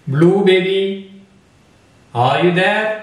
Blue baby, are you there?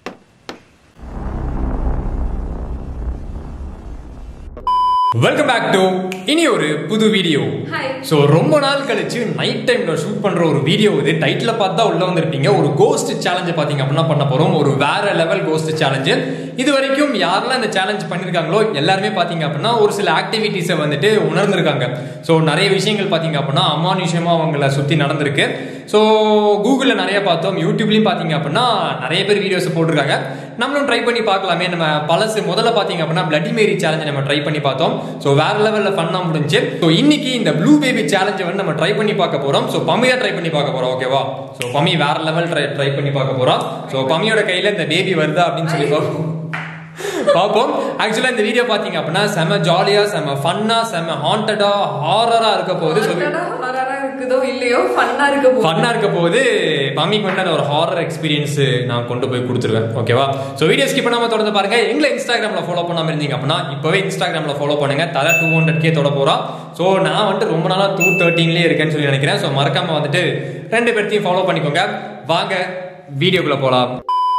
Welcome back to இனி ஒரு புது வீடியோ Hi. ஸோ ரொம்ப நாள் கழிச்சு நைட் டைம்ல ஷூட் பண்ற ஒரு வீடியோ இது டைட்டில் பார்த்தா உள்ள வந்திருப்பீங்க ஒரு கோஸ்ட் சேலஞ்சு பாத்தீங்க அப்படின்னா பண்ண போறோம் ஒரு வேற லெவல் கோஸ்ட் சேலஞ்சு இது வரைக்கும் யாரெல்லாம் இந்த சேலஞ்ச் பண்ணிருக்காங்களோ எல்லாருமே பாத்தீங்க அப்படின்னா ஒரு சில ஆக்டிவிட்டிஸை வந்துட்டு உணர்ந்திருக்காங்க ஸோ நிறைய விஷயங்கள் பாத்தீங்க அப்படின்னா அமானுஷமா அவங்கள சுத்தி நடந்திருக்கு ஸோ கூகுளில் நிறைய பார்த்தோம் யூடியூப்லயும் பாத்தீங்க அப்படின்னா நிறைய பேர் வீடியோஸ் போட்டிருக்காங்க நம்மளும் ட்ரை பண்ணி பார்க்கலாமே நம்ம பழசு முதல்ல பாத்தீங்க அப்படின்னா பிளட்டி மேரி சேலஞ்சை நம்ம ட்ரை பண்ணி பார்த்தோம் ஸோ வேற லெவலில் ஃபன்னாக முடிஞ்சு ஸோ இன்னைக்கு இந்த ப்ளூ பேபி சேலஞ்சை வந்து நம்ம ட்ரை பண்ணி பார்க்க போறோம் ஸோ பம்மியா ட்ரை பண்ணி பார்க்க போறோம் ஓகேவா ஸோ பம்மி வேற லெவல் ட்ரை ட்ரை பண்ணி பார்க்க போறோம் ஸோ பம்மியோட கையில இந்த பேபி வருதா அப்படின்னு சொல்லி பார்ப்போம் பார்ப்போம் ஆக்சுவலா இந்த வீடியோ பாத்தீங்க அப்படின்னா செம ஜாலியா செம ஃபன்னா செம ஹாண்டடா ஹாரரா இருக்க போகுது ஸோ ஹாரரா இருக்குதோ இல்லையோ ஃபன்னா இருக்க போகுது ஃபன்னா இருக்க போது மம்மிக்கு வந்து அந்த ஒரு ஹாரர் எக்ஸ்பீரியன்ஸ் நான் கொண்டு போய் கொடுத்துருவேன் ஓகேவா ஸோ வீடியோ ஸ்கிப் பண்ணாம தொடர்ந்து பாருங்க எங்களை இன்ஸ்டாகிராம்ல ஃபாலோ பண்ணாம இருந்தீங்க அப்படின்னா இப்பவே இன்ஸ்டாகிராம்ல ஃபாலோ பண்ணுங்க தலை டூ ஹண்ட்ரட் கே தொட போறோம் ஸோ நான் வந்துட்டு ரொம்ப நாளா டூ தேர்ட்டீன்லேயே இருக்கேன்னு சொல்லி நினைக்கிறேன் ஸோ மறக்காம வந்துட்டு ரெண்டு பேர்த்தையும் ஃபாலோ பண்ணிக்கோங்க வாங்க வீடியோக்குள்ள போலாம்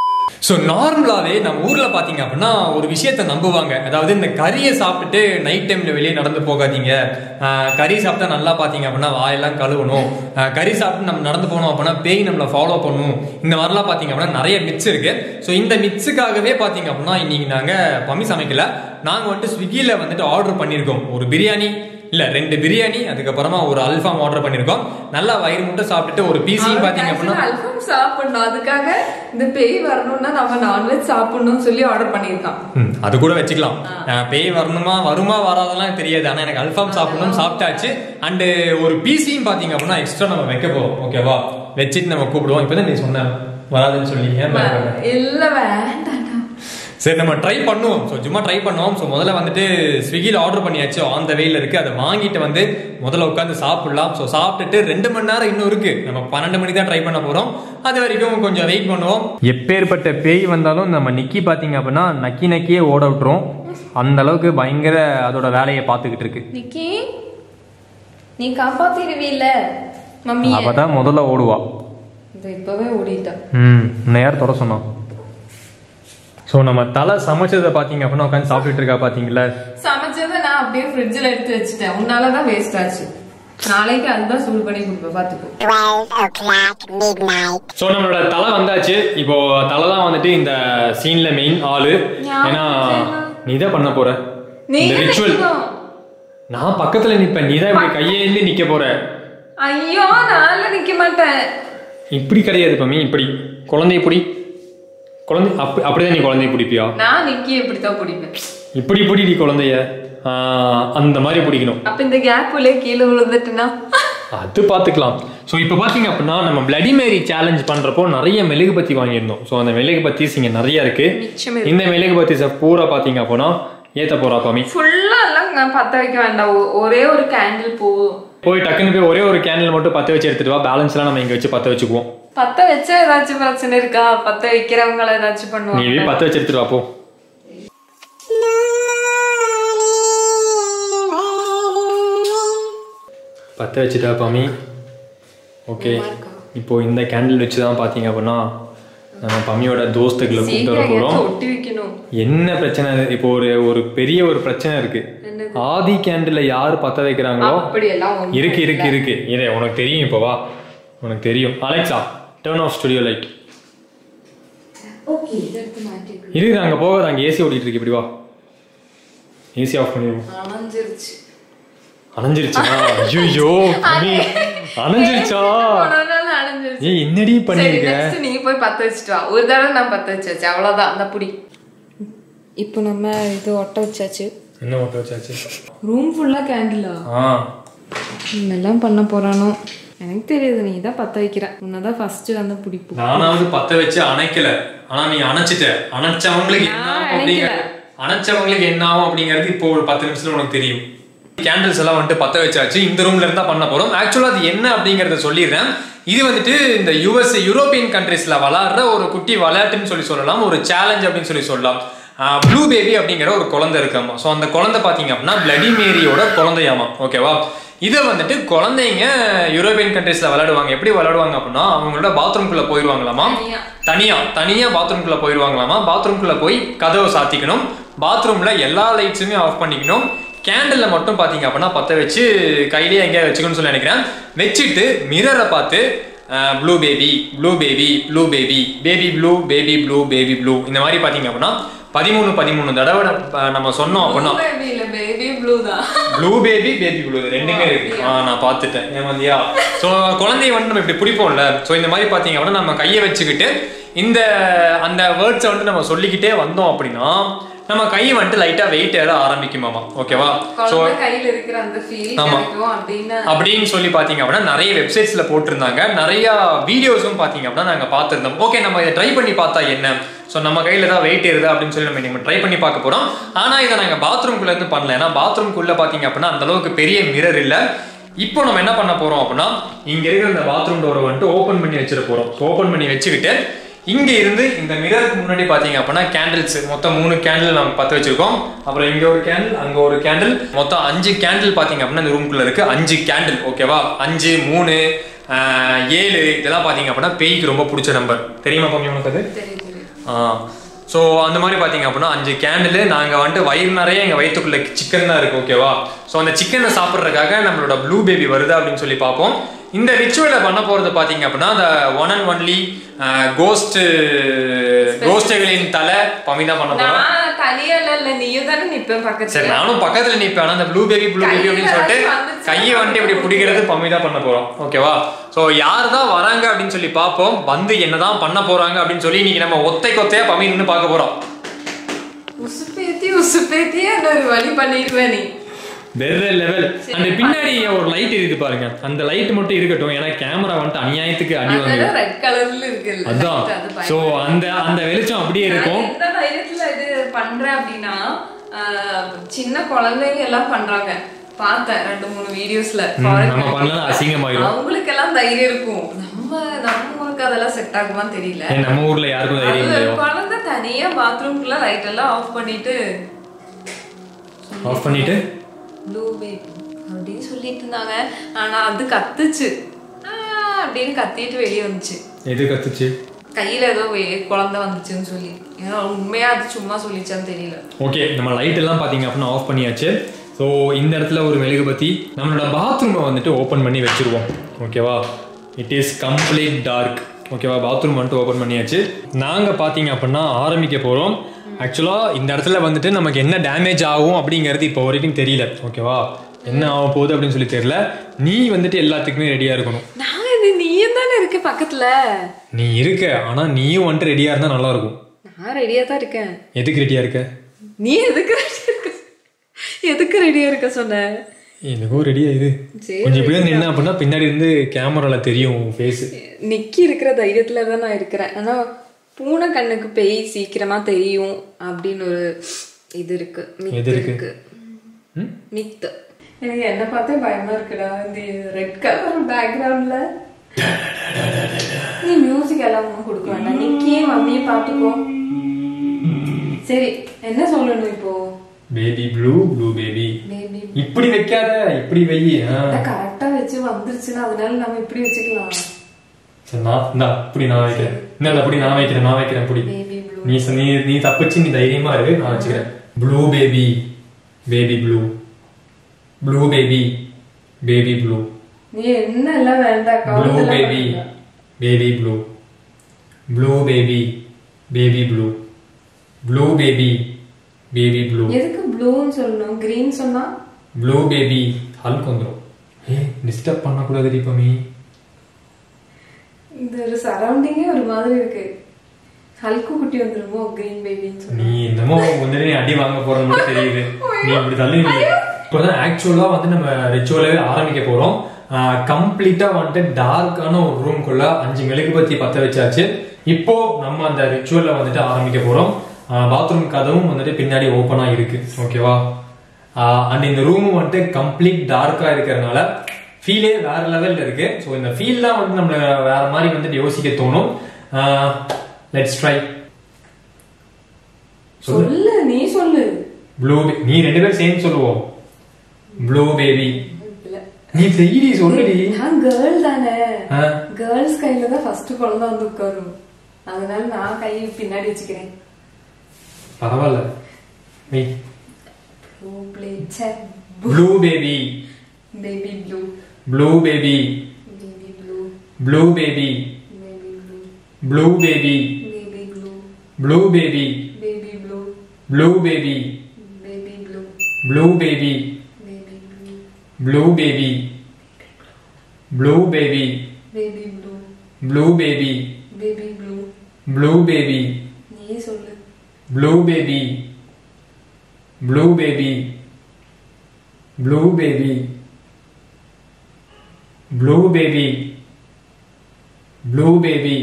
ஸோ நார்மலாவே நம்ம ஊர்ல பாத்தீங்க அப்படின்னா ஒரு விஷயத்த நம்புவாங்க அதாவது இந்த கறியை சாப்பிட்டுட்டு நைட் டைம்ல வெளியே நடந்து போகாதீங்க ஆஹ் கறி சாப்பிட்டா நல்லா பாத்தீங்க அப்படின்னா வாயெல்லாம் கழுவணும் ஆஹ் கறி சாப்பிட்டு நம்ம நடந்து போனோம் அப்படின்னா பேய் நம்மளை ஃபாலோ பண்ணும் இந்த மாதிரிலாம் பாத்தீங்க அப்படின்னா நிறைய மிட்ஸ் இருக்கு ஸோ இந்த மிட்ஸுக்காகவே பாத்தீங்க அப்படின்னா இன்னைக்கு நாங்க பம்மி சமைக்கல நாங்க வந்துட்டு ஸ்விக்கியில வந்துட்டு ஆர்டர் பண்ணியிருக்கோம் ஒரு பிரியாணி இல்ல ரெண்டு பிரியாணி அதுக்கப்புறமா ஒரு அல்ஃபாம் ஆர்டர் பண்ணியிருக்கோம் நல்லா வயிறு முட்டை சாப்பிட்டுட்டு ஒரு பீஸையும் பாத்தீங்க அப்படின்னா அல்ஃபம் சாப்பிடணும் அதுக்காக இந்த பேய் வரணும்னா நம்ம நான்வெஜ் சாப்பிடணும்னு சொல்லி ஆர்டர் பண்ணியிருக்கான் ம், அது கூட வச்சுக்கலாம் அஹ் பேய் வரணுமா வருமா வராதெல்லாம் தெரியாது ஆனா எனக்கு அல்ஃபாம் சாப்பிடணும் சாப்பிட்டாச்சு அண்டு ஒரு பிசியும் பாத்தீங்க அப்படின்னா எக்ஸ்ட்ரா நம்ம வைக்க போறோம் ஓகேவா வச்சுட்டு நம்ம கூப்பிடுவோம் இப்பதான் நீ சொன்ன வராதுன்னு சொல்லி ஏன் பயப்படுற? இல்ல வேண்டாம் சரி நம்ம ட்ரை பண்ணுவோம் ஸோ சும்மா ட்ரை பண்ணுவோம் ஸோ முதல்ல வந்துட்டு ஸ்விக்கியில் ஆர்டர் பண்ணியாச்சு ஆன் த வேல இருக்கு அதை வாங்கிட்டு வந்து முதல்ல உட்காந்து சாப்பிடலாம் ஸோ சாப்பிட்டுட்டு ரெண்டு மணி நேரம் இன்னும் இருக்கு நம்ம பன்னெண்டு மணிக்கு தான் ட்ரை பண்ண போறோம் அது வரைக்கும் கொஞ்சம் வெயிட் பண்ணுவோம் எப்பேற்பட்ட பேய் வந்தாலும் நம்ம நிக்கி பாத்தீங்க அப்படின்னா நக்கி நக்கியே ஓட விட்டுரும் அந்த அளவுக்கு பயங்கர அதோட வேலையை பார்த்துக்கிட்டு இருக்கு நிக்கி நீ காப்பாத்திடுவீல்ல மம்மி அவ தான் முதல்ல ஓடுவா இது இப்பவே ஓடிட்டா ம் நேரம் தொட சொன்னான் ஸோ நம்ம தலை சமைச்சதை பார்த்தீங்க அப்படின்னா உட்காந்து சாப்பிட்டுட்டு இருக்கா பார்த்தீங்களா சமைச்சதை நான் அப்படியே ஃப்ரிட்ஜ்ல எடுத்து வச்சுட்டேன் உன்னாலதான் வேஸ்ட் ஆச்சு நாளைக்கு அதுதான் சூடு பண்ணி கொடுப்பேன் பாத்துக்கோ 12 o'clock midnight. ஸோ நம்மளோட தலை வந்தாச்சு இப்போ தலை தான் வந்துட்டு இந்த சீன்ல மெயின் ஆளு ஏன்னா நீ தான் பண்ண போற இந்த நீங்க ரிச்சுவல் நிக்கணும். நான் பக்கத்துல நிப்பேன் நீ தான் இப்படி கையேந்து நிக்க போற ஐயோ நான்ல நிக்க மாட்டேன் இப்படி கிடையாது பம்மி இப்படி குழந்தை இப்படி குழந்தை அப்படி அப்படிதான் நீ குழந்தைய பிடிப்பியா நான் நிக்கி இப்படித்தான் பிடிப்பேன் இப்படி பிடி நீ குழந்தைய ஆஹ், அந்த மாதிரி பிடிக்கணும் அப்ப இந்த கேப் உள்ளே கீழே விழுந்துட்டுனா அது பார்த்துக்கலாம் ஸோ இப்போ பார்த்தீங்க அப்படின்னா நம்ம பிளடி மேரி சேலஞ்ச் பண்ணுறப்போ நிறைய மெழுகு பத்தி வாங்கியிருந்தோம் ஸோ அந்த மெழுகு பத்திஸ் இங்கே நிறைய இருக்கு மிச்சம் இந்த மெழுகு பத்திஸை பூரா பார்த்தீங்க அப்படின்னா ஏத்த போறா பாமி ஃபுல்லா எல்லாம் நான் பத்த வைக்க வேண்டாம் ஒ- ஒரே ஒரு கேண்டில் போதும் போய் டக்குன்னு போய் ஒரே ஒரு கேண்டில் மட்டும் பற்ற வச்சு எடுத்துட்டு வா பேலன்ஸ்லாம் நம்ம இங்கே வச்சு பற்ற வச்சுக்குவோம் பத்த வச்சா ஏதாச்சும் பிரச்சனை இருக்கா பத்த வைக்கிறவங்கள ஏதாச்சும் நீ பண்ணுவாங்க பற்ற வச்சு எடுத்துட்டு வா போ பற்ற வச்சுட்டா பாமி ஓகே இப்போ இந்த கேண்டில் வச்சு தான் பார்த்தீங்க அப்படின்னா நம்ம பம்மியோட தோஸ்துகளை கூப்பிட்டு வர சீக்கிரம் போகிறோம் எங்கேயாச்சும் ஒட்டி வைக்கணும் என்ன பிரச்சனை இப்போ ஒரு ஒரு பெரிய ஒரு பிரச்சனை இருக்கு ஆதி கேண்டில் யார் பத்த வைக்கிறாங்களோ அப்படி எல்லாம் ஒண்ணும் இருக்கு இருக்கு இருக்கு இரு உனக்கு தெரியும் இப்போ வா உனக்கு தெரியும் Alexa turn off studio light இரு அங்க போகாத அங்க ஏசி ஓடிட்டு இருக்கு இப்படி வா ஏசி ஆஃப் பண்ணிடுவோம் அணைஞ்சிருச்சு அணைஞ்சிருச்சா ஐயோ அணைஞ்சிருச்சா உடனே அணைஞ்சிருச்சு ஏய் என்னடி சரி பண்ணிருக்க நெக்ஸ்ட் நீ போய் பத்த வச்சுட்டு வா ஒரு தடவை நான் பத்த வச்சாச்சு அவ்வளவுதான் அந்த புடி இப்போ நம்ம இது ஒட்ட வச்சாச்சு என்ன ஓட்ட வச்சாச்சு ரூம் ஃபுல்லா கேண்டிலா ஆ என்னெல்லாம் பண்ண போறானோ எனக்கு தெரியாது நீ தான் பத்த வைக்கிற உன்னதான் ஃபர்ஸ்ட் வந்து பிடிப்போம் நானாவது பத்த வச்சு அணைக்கல ஆனா நீ அணைச்சிட்ட அணைச்சவங்களுக்கு என்ன நான் ஆகும் அப்படிங்கிறது அணைச்சவங்களுக்கு என்ன ஆகும் அப்படிங்கிறது இப்போ ஒரு பத்து நிமிஷத்துல உனக்கு தெரியும் கேண்டில்ஸ் எல்லாம் வந்துட்டு பத்த வச்சாச்சு இந்த ரூம்ல இருந்தா பண்ண போறோம் ஆக்சுவலா அது என்ன அப்படிங்கறத சொல்லிடுறேன் இது வந்துட்டு இந்த யுஎஸ் யூரோப்பியன் கண்ட்ரீஸ்ல விளாடுற ஒரு குட்டி விளையாட்டுன்னு சொல்லி சொல்லலாம் ஒரு சேலஞ்ச் அப்படின்னு சொல்லி சொல்லலாம் ப்ளூ பேபி அப்படிங்கிற ஒரு குழந்தை இருக்காமா ஸோ அந்த குழந்தை பார்த்தீங்க அப்படின்னா பிளடி மேரியோட குழந்தையாமா ஓகேவா இதை வந்துட்டு குழந்தைங்க யூரோப்பியன் கண்ட்ரீஸ்ல விளையாடுவாங்க எப்படி விளையாடுவாங்க அப்படின்னா அவங்களோட பாத்ரூம்குள்ள போயிடுவாங்களாமா தனியா. தனியா தனியா பாத்ரூம்குள்ள போயிடுவாங்களாமா பாத்ரூம்குள்ள போய் கதவை சாத்திக்கணும் பாத்ரூம்ல எல்லா லைட்ஸுமே ஆஃப் பண்ணிக்கணும் கேண்டில்ல மட்டும் பாத்தீங்க அப்படின்னா பத்த வச்சு கையிலேயே எங்கேயா வச்சுக்கணும்னு சொல்லி நினைக்கிறேன் வச்சுட்டு மிரரை பார்த்து blue baby blue baby blue baby baby blue baby blue baby blue இந்த மாதிரி பாத்தீங்க அப்படின்னா பதிமூணு பதிமூணு தடவை நம்ம- நம்ம சொன்னோம் அப்படின்னா பேபி இல்ல பேபி ப்ளூ தான் ப்ளூ பேபி பேபி ப்ளூ ரெண்டுமே இருக்கு ஆ நான் பார்த்துட்டேன் ஏமாந்தியா ஸோ குழந்தைய வந்து நம்ம இப்படி பிடிப்போம்ல ஸோ இந்த மாதிரி பார்த்தீங்க அப்படின்னா நம்ம கையை வச்சுக்கிட்டு இந்த அந்த வேர்ட்ஸை வந்து நம்ம சொல்லிக்கிட்டே வந்தோம் அப்படின்னா நம்ம கை வந்துட்டு லைட்டா வெயிட் ஏற ஆரம்பிக்குமாமா ஓகேவா ஸோ குழந்தை கையில இருக்கிற அந்த ஃபீல் ஆமா. கிடைக்கும் அப்படின்னு அப்படின்னு சொல்லி பாத்தீங்க அப்படின்னா நிறைய வெப்சைட்ஸ்ல போட்டிருந்தாங்க நிறைய வீடியோஸும் பாத்தீங்க அப்படின்னா நாங்க பார்த்திருந்தோம் ஓகே நம்ம இதை ட்ரை பண்ணி பார்த்தா என்ன ஸோ நம்ம கையில தான் வெயிட் ஏறுது அப்படின்னு சொல்லி நம்ம நம்ம ட்ரை பண்ணி பார்க்க போறோம் ஆனா இதை நாங்க பாத்ரூம்குள்ள இருந்து பண்ணல ஏன்னா பாத்ரூம்குள்ள பாத்தீங்க அப்படின்னா அந்த அளவுக்கு பெரிய மிரர் இல்ல இப்போ நம்ம என்ன பண்ண போறோம் அப்படின்னா இங்க இருக்கிற இந்த பாத்ரூம் டோரை வந்துட்டு ஓபன் பண்ணி வச்சிட போறோம் ஓபன் பண்ணி வச்சுக்கிட்டு இங்க இருந்து இந்த மிரருக்கு முன்னாடி பாத்தீங்க அப்படின்னா கேண்டில்ஸ் மொத்தம் மூணு கேண்டில் நம்ம பத்த வச்சிருக்கோம் அப்புறம் இங்க ஒரு கேண்டில் அங்க ஒரு கேண்டில் மொத்தம் அஞ்சு கேண்டில் பாத்தீங்க அப்படின்னா இந்த ரூம்குள்ள இருக்கு அஞ்சு கேண்டில் ஓகேவா அஞ்சு மூணு ஆஹ், ஏழு இதெல்லாம் பாத்தீங்க அப்படின்னா பேய்க்கு ரொம்ப பிடிச்ச நம்பர் தெரியுமா பம்மி உனக்கு அது தெரியும் தெரியும் ஸோ அந்த மாதிரி பார்த்தீங்க அப்படின்னா அஞ்சு கேண்டில் நாங்கள் வந்துட்டு வயிறு நிறைய எங்கள் வயிற்றுக்குள்ள சிக்கன் தான் இருக்கு ஓகேவா ஸோ அந்த சிக்கனை சாப்பிட்றதுக்காக நம்மளோட ப்ளூ பேபி வருதா அப்படின்னு சொல்லி பார்ப்போம் இந்த ரிச்சுவலை பண்ண போகிறது பார்த்தீங்க அப்படின்னா அந்த ஒன் அண்ட் ஒன்லி கோஸ்ட் கோஸ்டுகளின் தலை பம்மி தான் பண்ண போகிறோம் நான் தனியா இல்ல இல்ல நீயும் தானே நிப்பேன் சரி பக்கத்துல நானும் பக்கத்துல நிப்பேன் ஆனா அந்த ப்ளூ பேபி ப்ளூ பேபி அப்படின்னு சொல்லிட்டு கையில வந்துச்சு. கையை வந்துட்டு இப்படி பிடிக்கிறது பம்மி தான் பண்ண போறோம் ஓகேவா சோ யார் தான் வராங்க அப்படின்னு சொல்லி பார்ப்போம் வந்து என்னதான் பண்ண போறாங்க அப்படின்னு சொல்லி இன்னைக்கு நம்ம ஒத்தை கொத்தையா பம்மி நின்று பார்க்க போறோம் உசுப்பேத்தி உசுப்பேத்தி அந்த ஒரு வழி பண்ணிடுவேன் நீ வேற லெவல் அந்த பின்னாடி ஒரு லைட் இருக்கு பாருங்க அந்த லைட் மட்டும் இருக்கட்டும் ஏன்னா கேமரா வந்துட்டு அநியாயத்துக்கு அடி வாங்குது அதெல்லாம் ரெட் கலர்ல இருக்குல்ல அதான் light, அது பயமா சோ அந்த அந்த வெளிச்சம் அப்படியே இருக்கும் நான் எந்த தைரியத்துல இது பண்றேன் அப்படின்னா ஆஹ், சின்ன குழந்தைங்க எல்லாம் பண்றாங்க பார்த்தேன் ரெண்டு மூணு வீடியோஸ்ல நம்ம பண்ணலாம் அசிங்கமாயிரும் அவங்களுக்கு எல்லாம் தைரியம் இருக்கும் நம்ம நம்ம ஊருக்கு அதெல்லாம் செட் ஆகுமான்னு தெரியல ஏன் நம்ம ஊர்ல யாருக்கும் தைரியம் அது இல்லையோ குழந்தை தனியா பாத்ரூம்குள்ள லைட் எல்லாம் ஆஃப் பண்ணிட்டு ஆஃப் பண்ணிட்டு ப்ளூ பேபி அப்படின்னு சொல்லிட்டு இருந்தாங்க ஆனா அது கத்துச்சு ஆஹ் அப்படின்னு கத்திட்டு வெளியே வந்துச்சு எது கத்துச்சு கையில ஏதோ வே- குழந்தை வந்துச்சுன்னு சொல்லி ஏன்னா உண்மையா அது சும்மா சொல்லிச்சான்னு தெரியல ஓகே நம்ம லைட் எல்லாம் பார்த்தீங்க அப்படின்னா ஆஃப் பண்ணியாச்சு ஸோ இந்த இடத்துல ஒரு மெழுகுபத்தி நம்மளோட பாத்ரூமை வந்துட்டு ஓப்பன் பண்ணி வச்சிருவோம் ஓகேவா இட் இஸ் கம்ப்ளீட் டார்க் ஓகேவா பாத்ரூம் வந்துட்டு ஓப்பன் பண்ணியாச்சு நாங்கள் பார்த்தீங்க அப்படின்னா ஆரம்பிக்க போகிறோம் ஆக்சுவலாக இந்த இடத்துல வந்துட்டு நமக்கு என்ன டேமேஜ் ஆகும் அப்படிங்கிறது இப்போ வரைக்கும் தெரியல ஓகேவா என்ன ஆக போகுது அப்படின்னு சொல்லி தெரியல நீ வந்துட்டு எல்லாத்துக்குமே ரெடியாக இருக்கணும் நான் இது நீயும் தானே இருக்கு பக்கத்துல நீ இருக்க ஆனால் நீயும் வந்துட்டு ரெடியாக இருந்தால் நல்லா இருக்கும் நான் ரெடியா தான் இருக்கேன் எதுக்கு ரெடியாக இருக்க நீ எதுக்கு ரெடியா இருக்க எதுக்கு ரெடியா இருக்க சொன்ன எனக்கும் ரெடியா இது சரி, கொஞ்சம் இப்படியே நின்ன அப்படின்னா பின்னாடி இருந்து கேமரால தெரியும் ஃபேஸ் நிக்கி இருக்கிற தைரியத்துல தான் நான் இருக்கிறேன் ஆனா பூனை கண்ணுக்கு பேய் சீக்கிரமா தெரியும் அப்படின்னு ஒரு இது இருக்கு myth எது இருக்கு? மித்து எனக்கு என்ன பார்த்தே பயமா இருக்குடா இந்த ரெட் கலர் பேக்ரவுண்ட்ல நீ மியூசிக் எல்லாம் ஒண்ணும் கொடுக்க வேண்டாம் நிக்கியே மம்மியே பாத்துக்கோ சரி என்ன சொல்லணும் இப்போ baby blue blue baby baby இப்படி வைக்காத இப்படி வை ஆ. கரெக்டா வச்சு வந்துருச்சுன்னா அதனால நம்ம இப்படி வச்சுக்கலாம் சரி நான் இந்தா இப்படி நான் வைக்கிறேன் இந்த அப்படி நான் வைக்கிறேன் நான் வைக்கிறேன் இப்படி பேபி ப்ளூ நீ சொ- நீ நீ தப்பிச்சு நீ தைரியமா இருக்கு நான் வச்சுக்கிறேன் blue baby baby blue blue baby baby blue நீ என்ன எல்லாம் வேண்டாம் ப்ளூ கவலை baby baby blue blue baby baby blue blue baby baby blue எதுக்கு ப்ளூன்னு சொல்லணும் கிரீன் சொன்னா ப்ளூ பேபி ஹல்க் வந்துடும் ஏ டிஸ்டர்ப் பண்ணக்கூடாது தீபமி இந்த ஒரு சரௌண்டிங்கே ஒரு மாதிரி இருக்கு ஹல்கு குட்டி வந்துருமோ கிரீன் பேபின்னு சொல்லி நீ என்னமோ வந்து நீ அடி வாங்க போறது மட்டும் தெரியுது நீ இப்படி தள்ளி இப்போதான் ஆக்சுவலா வந்து நம்ம ரிச்சுவலே ஆரம்பிக்க போறோம் கம்ப்ளீட்டா வந்துட்டு டார்க்கான ஒரு ரூம்குள்ள அஞ்சு மெழுகுபத்தி பத்த வச்சாச்சு இப்போ நம்ம அந்த ரிச்சுவலை வந்துட்டு ஆரம்பிக்க போறோம் பாத்ரூம் கதவும் வந்துட்டு பின்னாடி ஓப்பனா இருக்கு ஓகேவா அண்ட் இந்த ரூம் வந்துட்டு கம்ப்ளீட் டார்க்கா இருக்கிறதுனால ஃபீலே வேற லெவல்ல இருக்கு ஸோ இந்த ஃபீல்லாம் வந்து நம்ம வேற மாதிரி வந்துட்டு யோசிக்க தோணும் லெட்ஸ் ட்ரை சொல்லு நீ சொல்லு ப்ளூ நீ ரெண்டு பேரும் சேர்ந்து சொல்லுவோம் ப்ளூ பேபி இல்ல நீ செய்தி சொல்லுடி நான் கேர்ள் தானே ஆ. கேர்ள்ஸ் கையில தான் ஃபர்ஸ்ட் குழந்தை வந்து உட்காரும் அதனால நான் கை பின்னாடி வச்சுக்கிறேன் பரவாயில்ல நீ blue blue play baby baby blue blue baby baby blue blue baby baby blue blue baby baby blue blue baby baby blue blue baby baby blue blue baby blue baby baby blue blue baby baby blue blue baby நீயே blue blue baby blue baby blue baby blue baby blue baby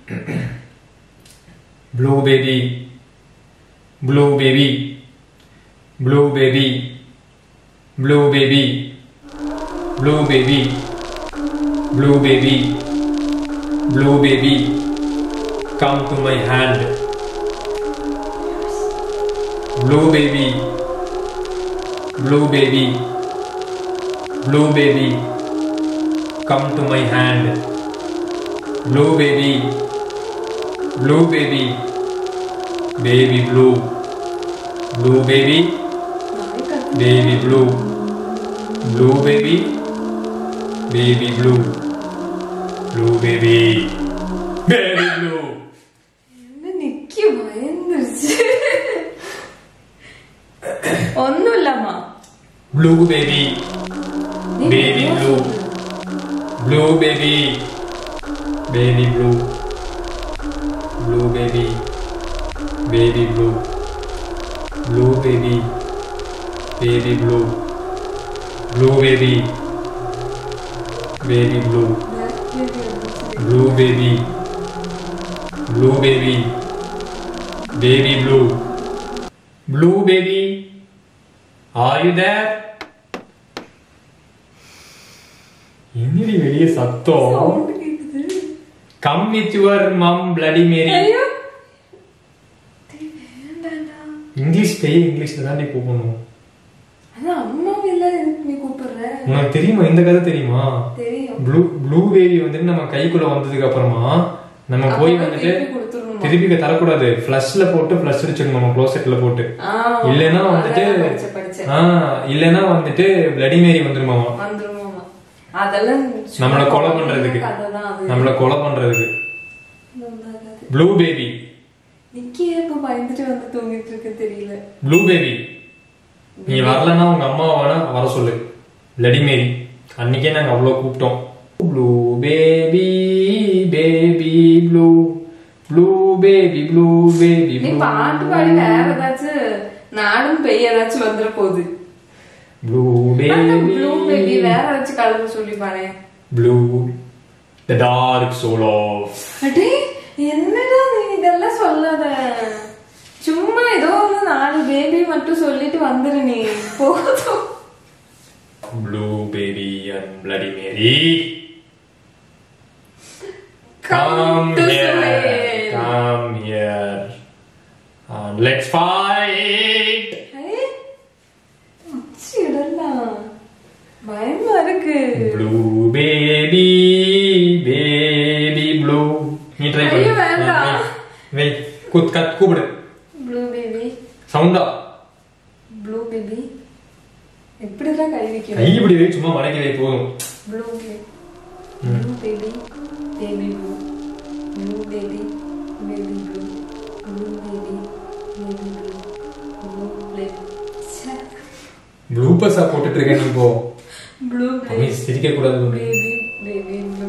blue baby blue baby blue baby blue baby blue baby blue baby blue baby come to my hand blue baby blue baby blue baby come to my hand blue baby blue baby baby blue blue baby நாய் கத்து baby blue blue baby baby blue blue baby baby blue என்ன நிக்கி பயந்துருச்சு ஒண்ணுமில்லம்மா blue baby நீ Baby மெதுவா blue. சொல்லு. blue baby baby blue blue baby baby blue blue baby baby blue blue baby baby blue blue baby blue baby baby blue blue baby are you there என்னடி வெளிய சத்தம் Sound கேக்குது. Come with your mum bloody Mary ஐயோ. டேய், வேண்டாம்டா. English பேய் இங்கிலீஷ்ல தான் நீ கூப்பிடணும் அதான் அம்மாவை எல்லாம் எதுக்கு நீ கூப்பிடுற உனக்கு தெரியுமா இந்த கதை தெரியுமா தெரியும் ப்ளூ ப்ளூ பேபி வந்துட்டு நம்ம கைக்குள்ள வந்ததுக்கு அப்புறமா நம்ம போய் அப்ப வந்துட்டு திருப்பி கொடுத்துடணுமா? திருப்பி தரக்கூடாது ஃபிளஷ்ல போட்டு ஃபிளஷ் அடிச்சிடணும் நம்ம க்ளோசெட்ல போட்டு ஆ, இல்லைன்னா வந்துட்டு அதான் படிச்சேன், படிச்சேன். ஆ இல்லைன்னா வந்துட்டு பிளடி மேரி வந்துருமாமா வந்துருமாமா. அதெல்லாம் சும்மா நம்மள கொலை பண்றதுக்கு கதைதான் அது. நம்மள கொலை பண்றதுக்கு நல்லாகாது. ப்ளூ பேபி நிக்கி ஏன் இப்ப பயந்துட்டு வந்து தூங்கிட்டு இருக்கு தெரியல ப்ளூ பேபி நீ வரலன்னா உங்க அம்மாவை வேணா வர சொல்லு பிளடி மேரி அன்னைக்கே நாங்க அவ்வளவு கூப்பிட்டோம் blue baby baby blue blue baby blue baby நீ பாட்டு பாடி வேற ஏதாச்சும் நானும் பெய் ஏதாச்சும் வந்துட போகுது ப்ளூ ப்ளூ பேபி பேபி வேற ஏதாச்சும் கலர் சொல்லி பாரு blue the dark soul of அடே என்னடா நீ இதெல்லாம் சொல்லாத சும்மா ஏதோ ஒரு நாலு பேபி மட்டும் சொல்லிட்டு வந்துரு நீ போதும் blue baby and bloody Mary Come Come to here. Suhail. Come here. And let's fight. அடே, உச்சி இடலாம் பயமா இருக்கு Blue baby, baby blue. நீ ட்ரை பண்ணு ஐயோ, வேண்டாம். ஆ, வை. வை குத் கத் கூப்பிடு ப்ளூ பேபி சவுண்டா ப்ளூ பேபி எப்படிதான் கை கை வைக்கணும் இப்படி வை சும்மா மடக்கி வை போதும் blue blue baby baby blue blue baby baby blue blue baby baby blue blue play ப்ளூப்பர்ஸா போட்டுட்டு இருக்க நீ இப்போ ப்ளூ நீ பிளே சிரிக்க கூடாது baby baby blue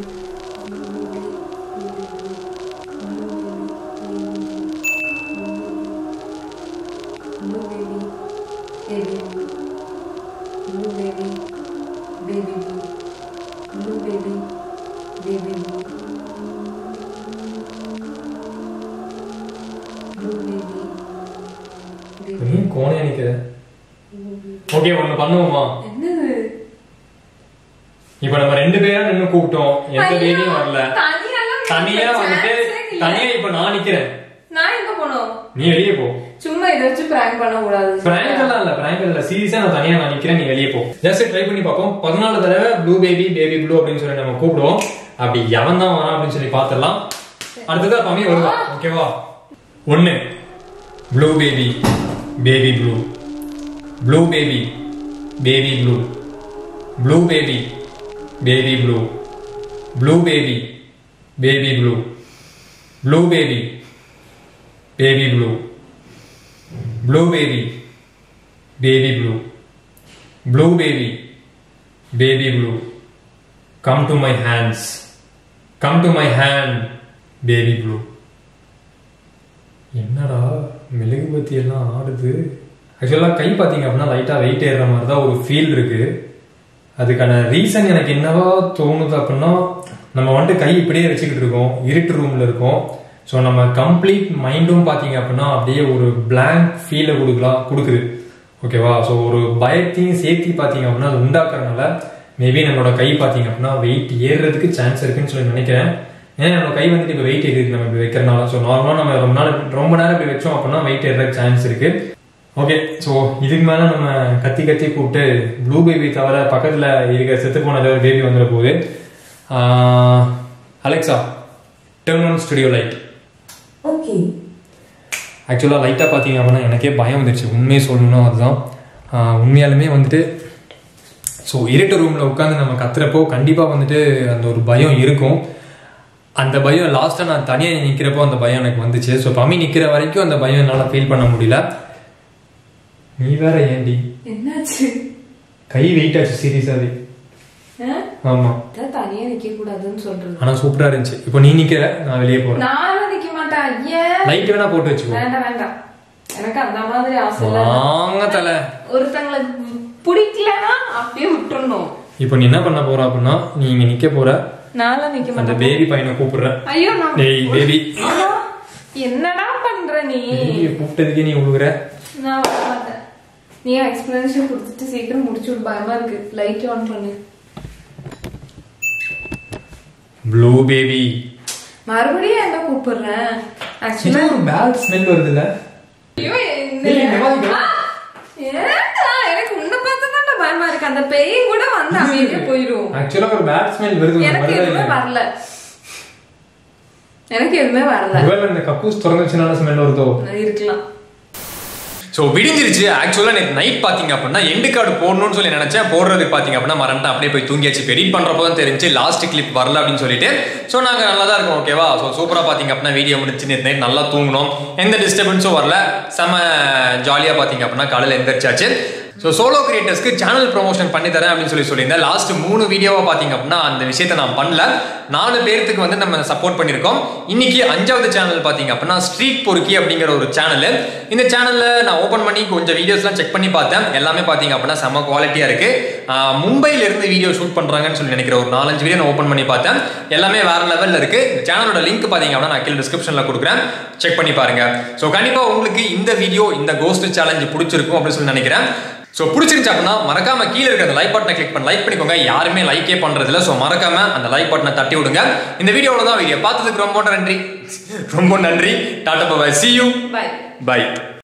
Blue baby, baby blue. Blue baby, baby blue. Blue baby, baby blue. Blue baby, baby. நீ கோணையா நிக்கிற ஓகே ஒண்ணு பண்ணுவோமா என்னது இப்போ நம்ம ரெண்டு பேரா நின்னு கூப்பிட்டோம் எந்த ஐயோ, பேபியும் வரல தனியாலாம் தனியா chance வந்துட்டு ஏ இல்ல. தனியா இப்ப நான் நிக்கிறேன் நான் எங்க போனோம் நீ வெளியே போ சும்மா இதை வச்சு பிராங்க் பண்ண கூடாது பிராங்க் எல்லாம் இல்ல பிராங்க் இல்ல சீரியஸா நான் தனியா நான் நிக்கிறேன் நீ வெளியே போ ஜஸ்ட் ட்ரை பண்ணி பார்ப்போம் பதினாலு தடவை ப்ளூ பேபி பேபி ப்ளூ அப்படின்னு சொல்லி நம்ம கூப்பிடுவோம் அப்படி எவன் தான் வரான் அப்படின்னு சொல்லி பாத்துடலாம் அடுத்ததா பமி வருவா ஓகேவா ஒண்ணு blue baby baby blue blue baby baby blue blue baby baby blue blue baby baby blue blue baby baby blue blue baby baby blue blue baby baby blue come to my hands come to my hand baby blue என்னடா மெழுகுபத்தி எல்லாம் ஆடுது ஆக்சுவலாக கை பார்த்தீங்க அப்படின்னா லைட்டாக wait ஏறுற மாதிரி தான் ஒரு ஃபீல் இருக்கு அதுக்கான ரீசன் எனக்கு என்னவா தோணுது அப்படின்னா நம்ம வந்துட்டு கை இப்படியே வச்சுக்கிட்டு இருக்கோம் இருட்டு ரூம்ல இருக்கோம் ஸோ நம்ம கம்ப்ளீட் மைண்டும் பார்த்தீங்க அப்படின்னா அப்படியே ஒரு blank ஃபீலை கொடுக்கலாம் கொடுக்குது ஓகேவா ஸோ ஒரு பயத்தையும் சேர்த்தி பார்த்தீங்க அப்படின்னா அது உண்டாக்குறதுனால மேபி நம்மளோட கை பார்த்தீங்க அப்படின்னா வெயிட் ஏறுறதுக்கு சான்ஸ் இருக்குன்னு சொல்லி நினைக்கிறேன் ஏன்னா நம்மளோட கை வந்துட்டு இப்போ வெயிட் ஏறிருக்கு நம்ம இப்படி வைக்கிறனால ஸோ நார்மலாக நம்ம ரொம்ப நாள் ரொம்ப நேரம் இப்படி வச்சோம் அப்படின்னா வெயிட் ஏறுறதுக்கு சான்ஸ் இருக்கு ஓகே ஸோ இதுக்கு மேலே நம்ம கத்தி கத்தி கூப்பிட்டு ப்ளூ பேபி தவிர பக்கத்தில் இருக்கிற செத்து போன ஏதாவது பேபி வந்துட போகுது Alexa turn on studio light okay ஆக்சுவலாக லைட்டாக பார்த்தீங்க அப்படின்னா எனக்கே பயம் வந்துருச்சு உண்மையை சொல்லணும்னா அதுதான் ஆஹ் உண்மையாலுமே வந்துட்டு ஸோ இருட்டு ரூமில் உட்காந்து நம்ம கத்துறப்போ கண்டிப்பாக வந்துட்டு அந்த ஒரு பயம் இருக்கும் அந்த பயம் லாஸ்ட்டாக நான் தனியாக நிற்கிறப்போ அந்த பயம் எனக்கு வந்துச்சு ஸோ பம்மி நிற்கிற வரைக்கும் அந்த பயம் என்னால் ஃபீல் பண்ண முடியல நீ வேற ஏண்டி என்னாச்சு கை வெயிட் ஆச்சு சீரியஸாவே ஆ? ஆமாம் அதான் தனியா நிக்க கூடாதுன்னு சொல்றது ஆனால் சூப்பராக இருந்துச்சு இப்போ நீ நிற்கிற நான் வெளியே போகிறேன் நானும் நிக்க மாட்டேன் ஏன் லைட் வேணா போட்டு வச்சுக்கோ வேண்டாம் வேண்டாம் எனக்கு அந்த மாதிரி ஆசை இல்ல வாங்க தலை ஒருத்தங்களுக்கு பிடிக்கலன்னா அப்படியே விட்டுறணும் இப்போ நீ என்ன பண்ண போற அப்படின்னா நீ இங்க நிக்க போற நானும் நிக்க அந்த மாட்டேன் பேபி பையனை கூப்பிடுற ஐயோ நான் டேய் பேபி ஆமா. என்னடா பண்ற நீ பேபியை கூப்பிட்டதுக்கே நீ உழுகுற நான் வர மாட்டேன் நீ எக்ஸ்பிளனேஷன் கொடுத்துட்டு சீக்கிரம் முடிச்சு விடு பயமா இருக்கு லைட் ஆன் பண்ணு ப்ளூ பேபி மறுபடியும் என்ன கூப்பிடுறேன் இது ஆக்சுவலா ஒரு பேட் ஸ்மெல் வருதுல்ல ஐயோ என்ன ஏய், இந்த மாதிரி ஆ, ஏன்டா எனக்கு உன்னை பார்த்தா பயமா இருக்கு அந்த பேய் கூட வந்து அமைதியா போயிடும் ஆக்சுவலா ஒரு பேட் ஸ்மெல் வருது எனக்கு வருதா எதுவுமே இல்லையா? வரல எனக்கு எதுவுமே வரல ஒருவேளை இந்த கக்கூஸ் திறந்துச்சுனால ஸ்மெல் வருதோ இருக்கலாம் ஸோ விடிஞ்சிருச்சு ஆக்சுவலாக நேற்று நைட் பார்த்தீங்க அப்படின்னா எண்டு கார்டு போடணும்னு சொல்லி நினச்சேன் போடுறதுக்கு பார்த்தீங்க அப்படின்னா மறந்துட்டேன் அப்படியே போய் தூங்கியாச்சு இப்போ எடிட் பண்ணுறப்போ தான் தெரிஞ்சு லாஸ்ட் கிளிப் வரல அப்படின்னு சொல்லிட்டு ஸோ நாங்கள் நல்லா தான் இருக்கோம் ஓகேவா ஸோ சூப்பராக பார்த்தீங்க அப்படின்னா வீடியோ முடிச்சு நேற்று நைட் நல்லா தூங்கணும் எந்த டிஸ்டர்பன்ஸும் வரல செம்ம ஜாலியாக பார்த்தீங்க அப்படின்னா காலையில் எந்திரிச்சாச்சு ஸோ சோலோ கிரியேட்டர்ஸ்க்கு சேனல் ப்ரொமோஷன் பண்ணி தரேன் அப்படின்னு சொல்லி சொல்லியிருந்தேன் லாஸ்ட் மூணு வீடியோவாக பார்த்தீங்க அப்படின்னா அந்த விஷயத்தை நான் பண்ணல நாலு பேர்த்துக்கு வந்து நம்ம சப்போர்ட் பண்ணியிருக்கோம் இன்னைக்கு அஞ்சாவது சேனல் பார்த்தீங்க அப்படின்னா ஸ்ட்ரீட் பொறுக்கி அப்படிங்கிற ஒரு சேனல் இந்த சேனலில் நான் ஓப்பன் பண்ணி கொஞ்சம் வீடியோஸ்லாம் செக் பண்ணி பார்த்தேன் எல்லாமே பார்த்தீங்க அப்படின்னா செம்ம குவாலிட்டியாக இருக்கு ஆஹ் மும்பையில இருந்து வீடியோ ஷூட் பண்ணுறாங்கன்னு சொல்லி நினைக்கிற ஒரு நாலஞ்சு வீடியோ நான் ஓப்பன் பண்ணி பார்த்தேன் எல்லாமே வேற லெவலில் இருக்கு இந்த சேனலோட லிங்க் பார்த்தீங்க அப்படின்னா நான் கீழே டிஸ்கிரிப்ஷனில் கொடுக்குறேன் செக் பண்ணி பாருங்க ஸோ கண்டிப்பாக உங்களுக்கு இந்த வீடியோ இந்த கோஸ்ட் சேலஞ்சு பிடிச்சிருக்கும் அப்படின்னு சொல்லி நினைக்கிறேன் ஸோ பிடிச்சிருந்துச்சு அப்படின்னா மறக்காம கீழே இருக்க அந்த லைக் பட்டனை கிளிக் பண்ணி லைக் பண்ணிக்கோங்க யாருமே லைக்கே பண்றதில்ல ஸோ மறக்காம அந்த லைக் பட்டனை தட்டி விடுங்க இந்த வீடியோவில் தான் வீடியோ பார்த்ததுக்கு ரொம்ப நன்றி ரொம்ப நன்றி டாட்டா bye see you bye by